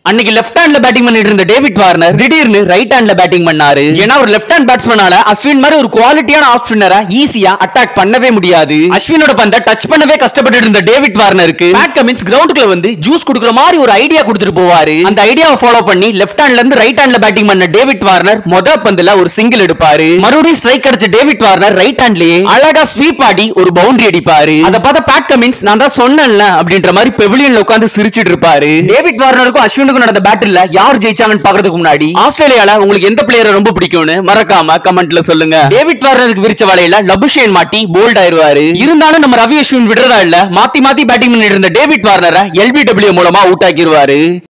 அன்னைக்கு லெஃப்ட் ஹேண்ட்ல பேட்டிங் பண்ணிட்டு இருந்த டேவிட் வார்னர் திடீர்னு ரைட் ஹேண்ட்ல பேட்டிங் பண்ணாரு ஏன்னா ஒரு லெஃப்ட் ஹேண்ட் பேட்ஸ்மேனால அஸ்வின் மாதிரி ஒரு குவாலிட்டியான ஆஃப் ஸ்பின்னரை ஈஸியா அட்டாக் பண்ணவே முடியாது அஸ்வினோட பந்த டச் பண்ணவே கஷ்டப்பட்டு இருந்த டேவிட் வார்னருக்கு பேட் கமின்ஸ் கிரவுண்டுக்குள்ள வந்து ஜூஸ் குடுக்குற மாதிரி ஒரு ஐடியா கொடுத்துட்டு போவாரு அந்த ஐடியாவை ஃபாலோ பண்ணி லெஃப்ட் ஹேண்ட்ல இருந்து ரைட் ஹேண்ட்ல பேட்டிங் பண்ண டேவிட் வார்னர் மொத பந்துல ஒரு சிங்கிள் எடுப்பாரு மறுபடியும் ஸ்ட்ரைக் அடிச்ச டேவிட் வார்னர் ரைட் ஹேண்ட்லயே அழகா ஸ்வீப் ஆடி ஒரு பவுண்டரி அடிப்பாரு அதை பார்த்த பேட் கமின்ஸ் நான் தான் சொன்னேன்ல அப்படின்ற மாதிரி பெவிலியன்ல உட்கார்ந்து சிரிச்சிட்டு இருப்பாரு டேவிட் வார்னருக்கும் அஸ்வினுக்கும் நடந்த பேட்டில்ல யார் ஜெயிச்சாங்கன்னு பாக்குறதுக்கு முன்னாடி ஆஸ்திரேலியால உங்களுக்கு எந்த பிளேயரை ரொம்ப பிடிக்கும்னு மறக்காம கமெண்ட்ல சொல்லுங்க டேவிட் வார்னருக்கு விரிச்ச வலையில லபுஷேன் மாட்டி போல்ட் ஆயிருவாரு இருந்தாலும் நம்ம ரவி அஸ்வின் விடுறதா இல்ல மாத்தி மாத்தி பேட்டிங் பண்ணிட்டு இருந்த டேவிட் வார்னரை எல்பிடபிள்யூ மூலமா அவுட் ஆக்கிடுவாரு